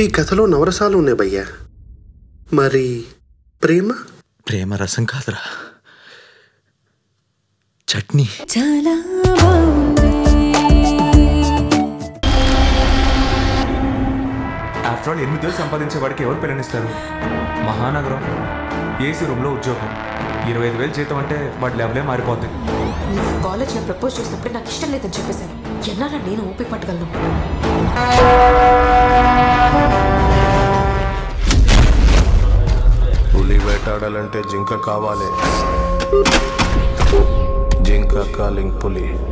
మీ కథలో నవరసాలు ఉన్నాయి భయ్యా మరి ప్రేమ ప్రేమ రసం కాదురా చట్నీ చాలా బాగుంది ఆఫ్టర్ ఆల్ ఎనిమిది వేలు సంపాదించే వాడికి ఎవరు పెళ్ళనిస్తారు మహానగరం ఏసీ రూమ్లో ఉద్యోగం ఇరవై ఐదు వేలు జీతం అంటే వాడి లెవెలే మారిపోద్ది నువ్వు కాలేజ్లో ప్రపోజ్ చేసినప్పుడు నాకు ఇష్టం లేదని చెప్పేశాను ఎన్నాళ్ళ నేను ఊపి పట్టగలను పులి వేటాడాలంటే జింక కావాలి జింక కాలింగ్ పులి